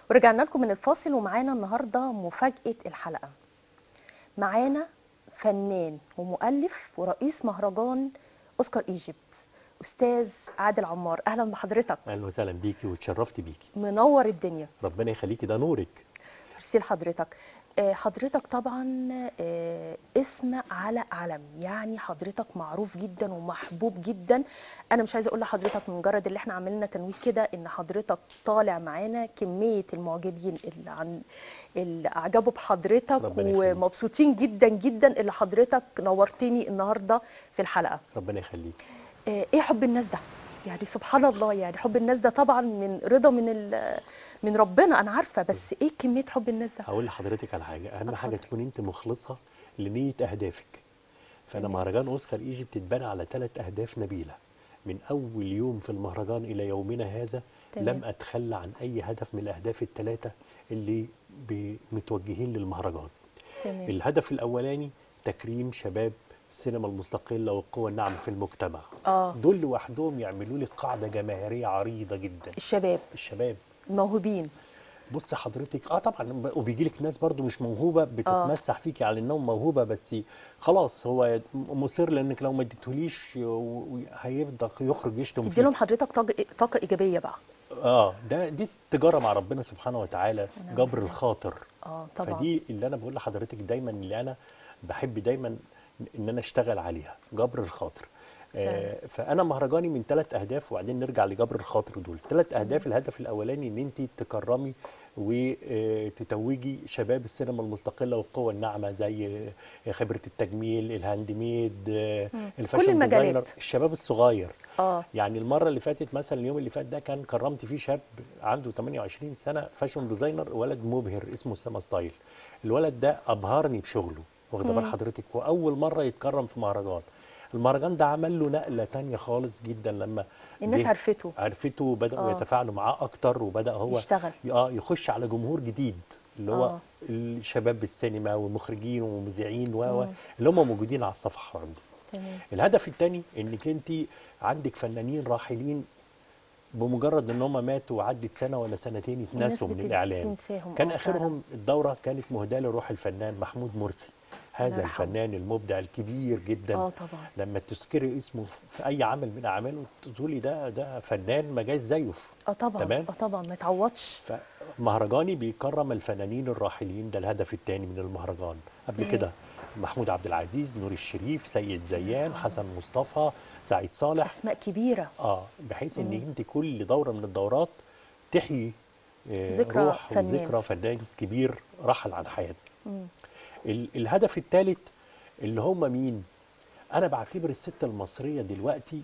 ورجعنا لكم من الفاصل ومعانا النهارده مفاجأة الحلقة. معانا فنان ومؤلف ورئيس مهرجان اوسكار ايجيبت استاذ عادل عمار اهلا بحضرتك اهلا وسهلا بيكي واتشرفت بيكي منور الدنيا ربنا يخليكي ده نورك ميرسي لحضرتك آه، حضرتك طبعا آه، اسم على علم يعني حضرتك معروف جدا ومحبوب جدا انا مش عايزه اقول لحضرتك مجرد اللي احنا عملنا تنويه كده ان حضرتك طالع معانا كميه المعجبين اللي عن اللي اعجبوا بحضرتك ربنا يخليك. ومبسوطين جدا جدا اللي حضرتك نورتني النهارده في الحلقه ربنا يخليك آه، ايه حب الناس ده يعني سبحان الله يعني حب الناس ده طبعا من رضا من ال- من ربنا انا عارفه بس ايه كميه حب الناس ده هقول لحضرتك على حاجه اهم حاجه اتفضل. تكون انت مخلصه لنيه اهدافك فانا تمام. مهرجان اوسكار ايجيبت اتبنى على ثلاث اهداف نبيله من اول يوم في المهرجان الى يومنا هذا تمام. لم اتخلى عن اي هدف من الاهداف الثلاثه اللي ب- متوجهين للمهرجان تمام الهدف الاولاني تكريم شباب السينما المستقله والقوى الناعمه في المجتمع اه دول لوحدهم يعملوا لك قاعده جماهيريه عريضه جدا الشباب الشباب الموهوبين بص حضرتك اه طبعا وبيجي لك ناس برضو مش موهوبه بتتمسح فيكي على انهم موهوبه بس خلاص هو مصر لانك لو ما اديتهوليش و- و- هيفضل يخرج يشتم تدي فيك لهم حضرتك طاقه طاقه ايجابيه بقى اه ده دي التجاره مع ربنا سبحانه وتعالى جبر الخاطر اه طبعا فدي اللي انا بقول لحضرتك دايما اللي انا بحب دايما ان انا اشتغل عليها جبر الخاطر آه فانا مهرجاني من ثلاث اهداف وبعدين نرجع لجبر الخاطر دول ثلاث اهداف الهدف الاولاني ان انت تكرمي وتتوجي شباب السينما المستقله والقوى الناعمه زي آه، خبره التجميل الهاند ميد آه، الفاشن المجالات. ديزاينر الشباب الصغير اه يعني المره اللي فاتت مثلا اليوم اللي فات ده كان كرمت فيه شاب عنده 28 سنه فاشون ديزاينر ولد مبهر اسمه اسامه ستايل الولد ده ابهرني بشغله واخده بال حضرتك واول مره يتكرم في مهرجان المهرجان ده عمل له نقله تانية خالص جدا لما الناس جه عرفته عرفته وبداوا آه. يتفاعلوا معاه اكتر وبدا هو يشتغل. اه يخش على جمهور جديد اللي هو آه. الشباب السينما والمخرجين والمذيعين و و- اللي هم موجودين على الصفحه عندي تمام الهدف الثاني انك انت عندك فنانين راحلين بمجرد ان هم ماتوا وعدت سنه ولا سنتين الناس يتناسوا من بت- الاعلام بتنساهم، كان آه، اخرهم الدوره كانت مهداه لروح الفنان محمود مرسي الله هذا يرحمه. الفنان المبدع الكبير جدا اه طبعا لما تذكري اسمه في اي عمل من اعماله تقولي ده ده فنان ما جاش زيه اه طبعا تمام. اه طبعا ما يتعوضش فمهرجاني بيكرم الفنانين الراحلين ده الهدف الثاني من المهرجان قبل تمام. كده محمود عبد العزيز نور الشريف سيد زيان حسن مصطفى سعيد صالح اسماء كبيره اه بحيث ان انت كل دوره من الدورات تحيي آه، ذكرى روح فنان. وذكرى فنان كبير رحل عن حياتنا ال- الهدف الثالث اللي هم مين انا بعتبر الست المصريه دلوقتي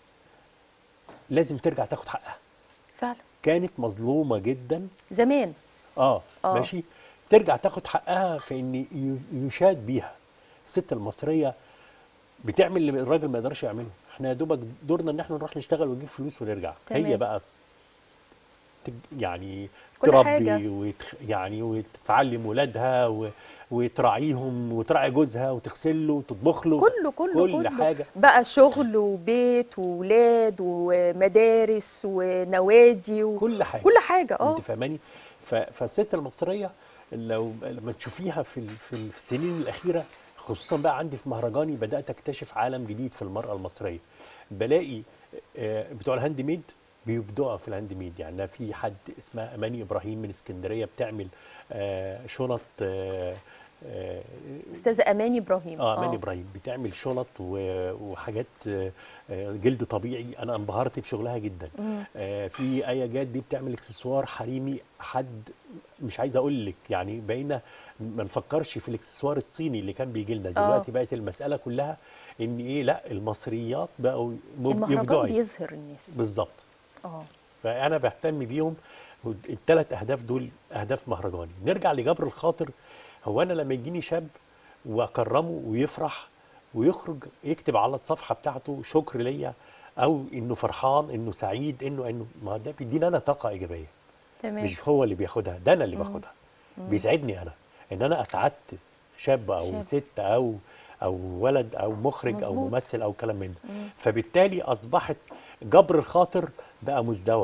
لازم ترجع تاخد حقها فعلا كانت مظلومه جدا زمان اه, آه. ماشي ترجع تاخد حقها في ان ي- يشاد بيها الست المصريه بتعمل اللي الراجل ما يقدرش يعمله احنا يا دوبك دورنا ان احنا نروح نشتغل ونجيب فلوس ونرجع تمام. هي بقى تج- يعني كل تربي حاجة. وتخ يعني وتتعلم ولادها و... وتراعيهم وتراعي جوزها وتغسل له وتطبخ له كله كله كل كله حاجه بقى شغل وبيت وولاد ومدارس ونوادي و... كل حاجه كل حاجه اه انت فاهماني ف- فالست المصريه لو لما تشوفيها في ال- في ال- في السنين الاخيره خصوصا بقى عندي في مهرجاني بدات اكتشف عالم جديد في المراه المصريه بلاقي آه، بتوع الهاند ميد بيبدعوا في الهاند ميد يعني أنا في حد اسمها اماني ابراهيم من اسكندريه بتعمل آه، شنط آه، آه، استاذه اماني ابراهيم اه امان ابراهيم بتعمل شنط و- وحاجات آه، آه، جلد طبيعي انا انبهرت بشغلها جدا آه، في ايه جاد دي بتعمل اكسسوار حريمي حد مش عايز اقول لك يعني بقينا ما نفكرش في الاكسسوار الصيني اللي كان بيجي لنا دلوقتي بقت المساله كلها ان ايه لا المصريات بقوا مب- المهرجان يبدعوا بيظهر الناس بالظبط اه فانا بهتم بيهم الثلاث اهداف دول اهداف مهرجاني نرجع لجبر الخاطر هو انا لما يجيني شاب واكرمه ويفرح ويخرج يكتب على الصفحه بتاعته شكر ليا او انه فرحان انه سعيد انه انه ما ده بيديني انا طاقه ايجابيه تمام مش هو اللي بياخدها ده انا اللي باخدها بيسعدني انا ان انا اسعدت شاب او شاب. ست او او ولد او مخرج او مظبوط. ممثل او كلام من ده فبالتالي اصبحت جبر الخاطر بقى مزدوج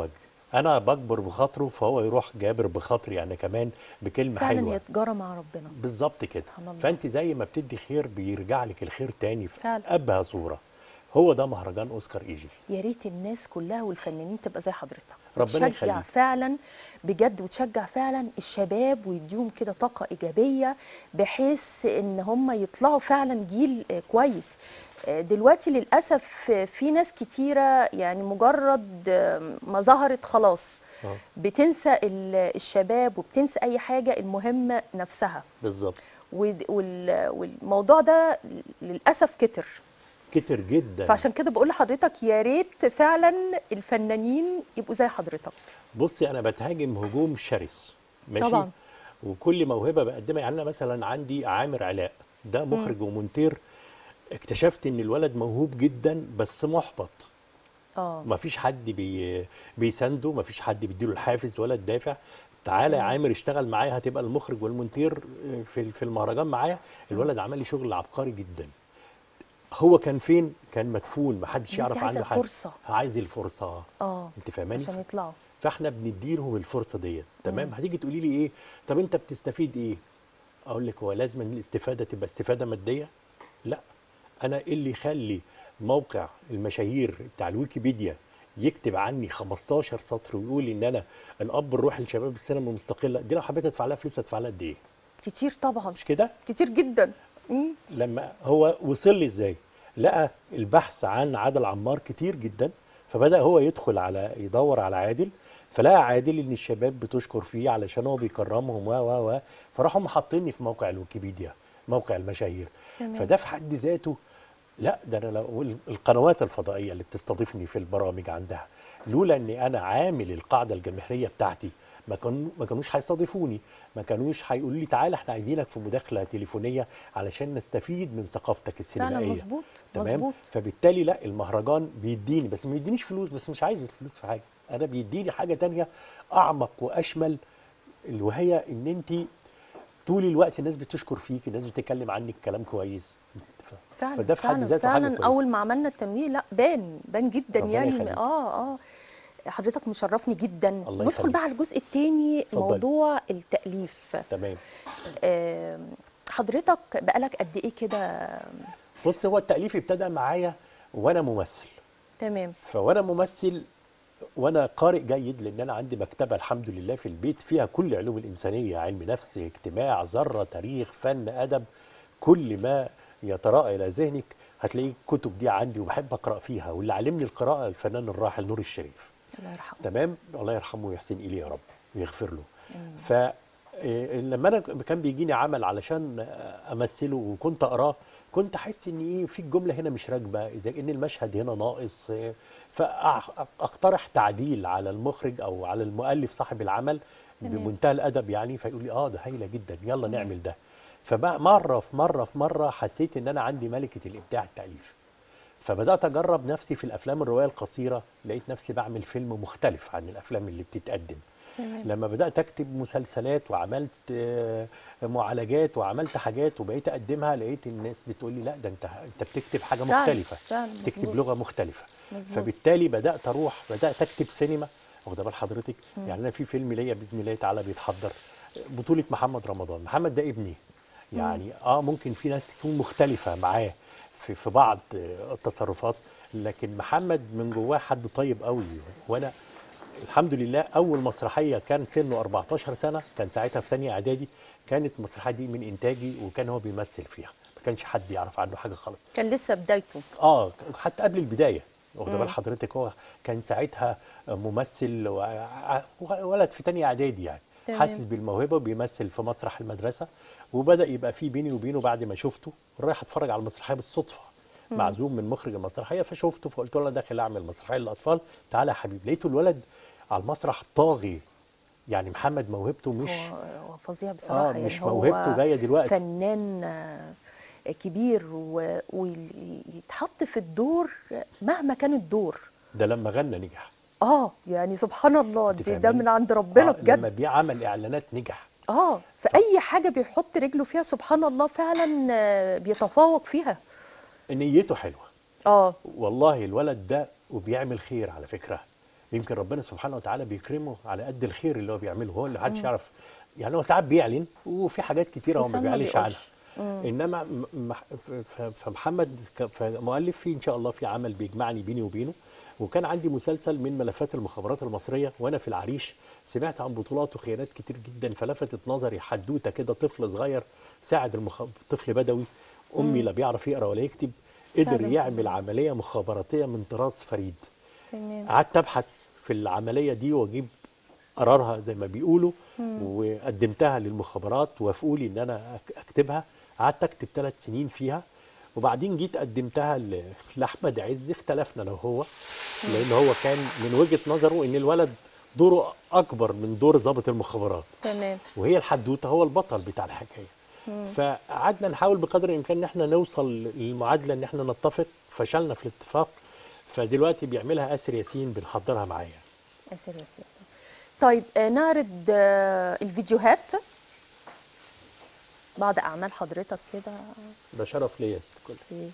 انا بكبر بخاطره فهو يروح جابر بخاطري انا كمان بكلمه فعلا حلوه هي تجاره مع ربنا بالظبط كده سبحان الله. فانت زي ما بتدي خير بيرجع لك الخير تاني في فعلا. ابهى صوره هو ده مهرجان اوسكار ايجي يا ريت الناس كلها والفنانين تبقى زي حضرتك ربنا تشجع يخليك. فعلا بجد وتشجع فعلا الشباب ويديهم كده طاقه ايجابيه بحيث ان هم يطلعوا فعلا جيل آه، كويس آه، دلوقتي للاسف آه، في ناس كتيره يعني مجرد آه، ما ظهرت خلاص آه. بتنسى ال- الشباب وبتنسى اي حاجه المهم نفسها بالظبط ود- وال- والموضوع ده للاسف كتر كتر جدا فعشان كده بقول لحضرتك يا ريت فعلا الفنانين يبقوا زي حضرتك بصي انا بتهاجم هجوم شرس ماشي طبعاً. وكل موهبه بقدمها يعني انا مثلا عندي عامر علاء ده مخرج ومونتير اكتشفت ان الولد موهوب جدا بس محبط اه ما فيش حد بي بيسانده ما فيش حد بيديله الحافز ولا الدافع تعالى يا عامر اشتغل معايا هتبقى المخرج والمونتير في في المهرجان معايا الولد عمل لي شغل عبقري جدا هو كان فين كان مدفون ما حدش الناس دي يعرف عايزة عنه حاجه الفرصة. عايز الفرصه اه انت فاهماني عشان يطلعوا فاحنا بنديلهم الفرصه ديت تمام هتيجي تقولي لي ايه طب انت بتستفيد ايه اقول لك هو لازم إن الاستفاده تبقى استفاده ماديه لا انا إيه اللي يخلي موقع المشاهير بتاع الويكيبيديا يكتب عني 15 سطر ويقول ان انا الاب الروحي لشباب السينما المستقله دي لو حبيت ادفع لها فلوس ادفع لها قد ايه كتير طبعا مش كده كتير جدا مم. لما هو وصل لي ازاي لقى البحث عن عادل عمار كتير جدا فبدا هو يدخل على يدور على عادل فلقى عادل ان الشباب بتشكر فيه علشان هو بيكرمهم و و و فراحوا محطيني في موقع الويكيبيديا موقع المشاهير تمام. فده في حد ذاته لا ده انا لو القنوات الفضائيه اللي بتستضيفني في البرامج عندها لولا اني انا عامل القاعده الجماهيريه بتاعتي ما كانوا ما كانوش هيستضيفوني ما كانوش هيقولوا لي تعالى احنا عايزينك في مداخله تليفونيه علشان نستفيد من ثقافتك السينمائيه فعلا مظبوط تمام مظبوط فبالتالي لا المهرجان بيديني بس ما يدينيش فلوس بس مش عايز الفلوس في حاجه انا بيديني حاجه تانية اعمق واشمل اللي وهي ان انت طول الوقت الناس بتشكر فيك الناس بتتكلم عنك كلام كويس ف- فعلا فده في حد فعلا ذاته حاجه فعلا كويسه اول ما عملنا التمويه لا بان بان جدا ربنا يعني يخليك. اه اه حضرتك مشرفني جدا الله ندخل يخليك. بقى على الجزء الثاني اتفضلي. موضوع التاليف تمام آم، حضرتك بقالك قد ايه كده بص هو التاليف ابتدى معايا وانا ممثل تمام فوانا ممثل وانا قارئ جيد لان انا عندي مكتبه الحمد لله في البيت فيها كل علوم الانسانيه علم نفس اجتماع ذره تاريخ فن ادب كل ما يتراءى الى ذهنك هتلاقي الكتب دي عندي وبحب اقرا فيها واللي علمني القراءه الفنان الراحل نور الشريف الله يرحمه تمام الله يرحمه ويحسن اليه يا رب ويغفر له ف إيه، لما انا كان بيجيني عمل علشان امثله وكنت اقراه كنت احس ان ايه في الجمله هنا مش راكبه اذا ان المشهد هنا ناقص إيه، فاقترح تعديل على المخرج او على المؤلف صاحب العمل تمام. بمنتهى الادب يعني فيقول لي اه ده هايله جدا يلا نعمل ده فبقى مره في مره في مره حسيت ان انا عندي ملكه الابداع التاليف فبدات اجرب نفسي في الافلام الروايه القصيره لقيت نفسي بعمل فيلم مختلف عن الافلام اللي بتتقدم تمام لما بدات اكتب مسلسلات وعملت آه، معالجات وعملت حاجات وبقيت اقدمها لقيت الناس بتقول لي لا ده انت انت بتكتب حاجه فعلا، مختلفه فعلا، تكتب مظبوط. لغه مختلفه مظبوط. فبالتالي بدات اروح بدات اكتب سينما واخده بال حضرتك يعني انا في فيلم ليا باذن الله تعالى بيتحضر بطوله محمد رمضان محمد ده ابني يعني اه ممكن في ناس تكون مختلفه معاه في في بعض آه، التصرفات لكن محمد من جواه حد طيب قوي وانا الحمد لله اول مسرحيه كان سنه 14 سنه كان ساعتها في ثانيه اعدادي كانت المسرحيه دي من انتاجي وكان هو بيمثل فيها ما كانش حد يعرف عنه حاجه خالص كان لسه بدايته اه حتى قبل البدايه واخده بال حضرتك هو كان ساعتها ممثل وع- ولد في تانية اعدادي يعني تمام. حاسس بالموهبه وبيمثل في مسرح المدرسه وبدا يبقى في بيني وبينه بعد ما شفته رايح اتفرج على المسرحيه بالصدفه معزوم من مخرج المسرحيه فشفته فقلت له انا داخل اعمل مسرحيه للاطفال تعالى يا حبيبي لقيته الولد على المسرح طاغي يعني محمد موهبته مش هو هو فظيع بصراحه آه، يعني مش هو موهبته جاية دلوقتي. فنان آه، كبير و- ويتحط في الدور مهما كان الدور ده لما غنى نجح اه يعني سبحان الله أنت دي ده فاهماني؟ من عند ربنا آه، لما بجد بيعمل اعلانات نجح اه فاي حاجه بيحط رجله فيها سبحان الله فعلا آه، بيتفوق فيها نيته حلوه اه والله الولد ده وبيعمل خير على فكره يمكن ربنا سبحانه وتعالى بيكرمه على قد الخير اللي هو بيعمله هو اللي محدش يعرف يعني هو ساعات بيعلن وفي حاجات كتيره هو ما وسام ما بيعلنش عنها بيقولش. انما م- مح- ف- فمحمد ك- فمؤلف في ان شاء الله في عمل بيجمعني بيني وبينه وكان عندي مسلسل من ملفات المخابرات المصريه وانا في العريش سمعت عن بطولات وخيانات كتير جدا فلفتت نظري حدوته كده طفل صغير ساعد المخ... طفل بدوي امي لا بيعرف يقرا ولا يكتب ساعد قدر المخابرات. يعمل عمليه مخابراتيه من طراز فريد تمام قعدت ابحث في العمليه دي واجيب قرارها زي ما بيقولوا وقدمتها للمخابرات وافقوا لي ان انا أك- اكتبها قعدت اكتب ثلاث سنين فيها وبعدين جيت قدمتها ل- لاحمد عز اختلفنا لو هو لان هو كان من وجهه نظره ان الولد دوره اكبر من دور ضابط المخابرات تمام وهي الحدوته هو البطل بتاع الحكايه فقعدنا نحاول بقدر الامكان ان احنا نوصل للمعادله ان احنا نتفق فشلنا في الاتفاق فدلوقتي بيعملها اسر ياسين بنحضرها معايا اسر ياسين طيب آه، نعرض آه، الفيديوهات بعض اعمال حضرتك كده ده شرف ليا يا ست كل بس-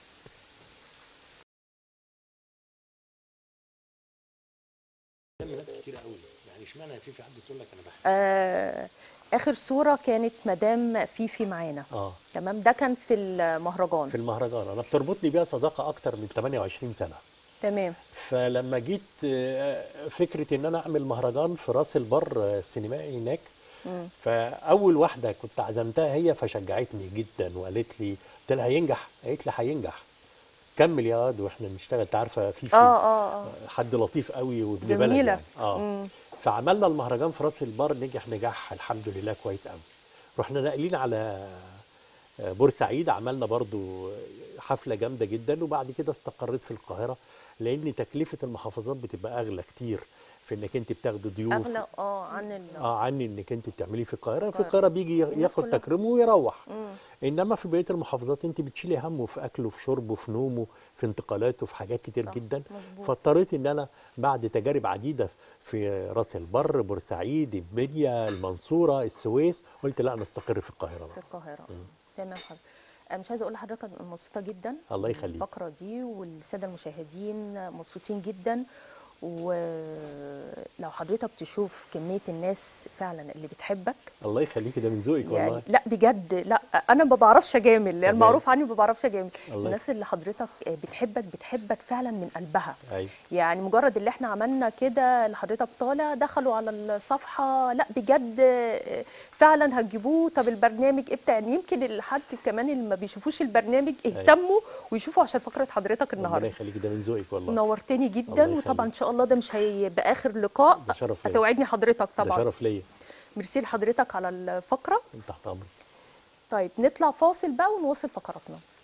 ناس كتير قوي يعني اشمعنى في في حد تقول لك انا بحب آه، اخر صوره كانت مدام فيفي معانا اه تمام ده كان في المهرجان في المهرجان انا بتربطني بيها صداقه اكتر من 28 سنه تمام فلما جيت آه، فكره ان انا اعمل مهرجان في راس البر آه، السينمائي هناك مم. فاول واحده كنت عزمتها هي فشجعتني جدا وقالت لي قلت لها هينجح قالت لي هينجح كمل يا واد واحنا نشتغل انت عارفه في اه اه اه حد لطيف قوي وابن بلد جميلة. يعني. اه مم. فعملنا المهرجان في راس البر نجح نجاح الحمد لله كويس قوي رحنا ناقلين على آه، بورسعيد عملنا برضو حفله جامده جدا وبعد كده استقريت في القاهره لان تكلفه المحافظات بتبقى اغلى كتير في انك انت بتاخدي ضيوف اغلى اه عن ال اه عني انك انت بتعمليه في القاهره في القاهرة. القاهره بيجي الناس ياخد كلها. تكريمه ويروح مم. انما في بقيه المحافظات انت بتشيلي همه في اكله في شربه في نومه في انتقالاته في حاجات كتير صح، جدا مظبوط. فاضطريت ان انا بعد تجارب عديده في راس البر بورسعيد المنيا المنصوره السويس قلت لا نستقر في القاهره في بقى. القاهره تمام حضرتك أنا مش عايزه اقول لحضرتك أنا مبسوطه جدا الله يخليك. الفقره دي والساده المشاهدين مبسوطين جدا ولو حضرتك تشوف كميه الناس فعلا اللي بتحبك الله يخليكي ده من ذوقك يعني والله لا بجد لا انا ما بعرفش اجامل تمام. المعروف عني ما بعرفش اجامل الله الناس اللي حضرتك بتحبك بتحبك فعلا من قلبها ايوه يعني مجرد اللي احنا عملنا كده اللي حضرتك طالع دخلوا على الصفحه لا بجد فعلا هتجيبوه طب البرنامج امتى يعني يمكن الحد كمان اللي ما بيشوفوش البرنامج اهتموا ويشوفوا عشان فقره حضرتك ربنا النهارده يخليكي ده من ذوقك والله نورتني الله جدا يخليك. وطبعا ان شاء الله ده مش هيبقى اخر لقاء ده شرف ليا. هتوعدني حضرتك ده طبعا شرف ليا ميرسي لحضرتك على الفقره تحت امرك طيب نطلع فاصل بقى ونواصل فقراتنا